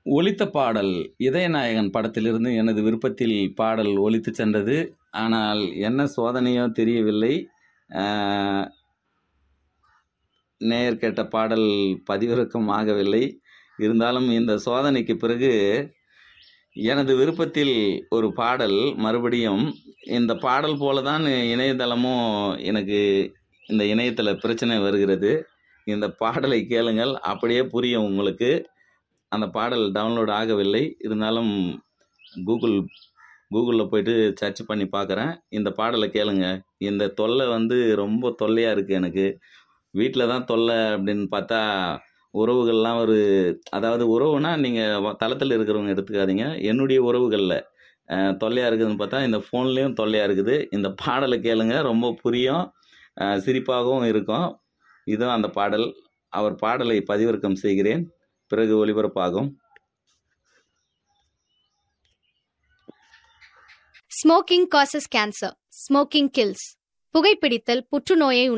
ஒலித்த பாடல் இதயநாயகன் படத்திலிருந்து எனது விருப்பத்தில் பாடல் ஒலித்து சென்றது ஆனால் என்ன சோதனையோ தெரியவில்லை ஆஹ், நேயர் கேட்ட பாடல் பதிவிறக்கம் ஆகவில்லை இருந்தாலும் இந்த சோதனைக்கு பிறகு எனது விருப்பத்தில் ஒரு பாடல் மறுபடியும் இந்த பாடல் போல தான் இணையதளமும் எனக்கு இந்த இணையத்தில் பிரச்சனை வருகிறது இந்த பாடலை கேளுங்கள் அப்படியே புரியும் உங்களுக்கு அந்த பாடல் டவுன்லோட் ஆகவில்லை இருந்தாலும் கூகுள் கூகுளில் போயிட்டு சர்ச் பண்ணி பார்க்குறேன் இந்த பாடலை கேளுங்க இந்த தொல்லை வந்து ரொம்ப தொல்லையாக இருக்குது எனக்கு வீட்டில் தான் தொல்லை அப்படின்னு பார்த்தா உறவுகள்லாம் ஒரு அதாவது உறவுனா நீங்கள் தளத்தில் இருக்கிறவங்க எடுத்துக்காதீங்க என்னுடைய உறவுகளில் தொல்லையாக இருக்குதுன்னு பார்த்தா இந்த ஃபோன்லேயும் தொல்லையாக இருக்குது இந்த பாடலை கேளுங்க ரொம்ப புரியும் அஹ், சிரிப்பாகவும் இருக்கும் இதுவும் அந்த பாடல் அவர் பாடலை பதிவிறக்கம் செய்கிறேன் பிறகு ஒளிபரப்பாகும் smoking causes cancer smoking kills புகைப்பிடித்தல் புற்றுநோயை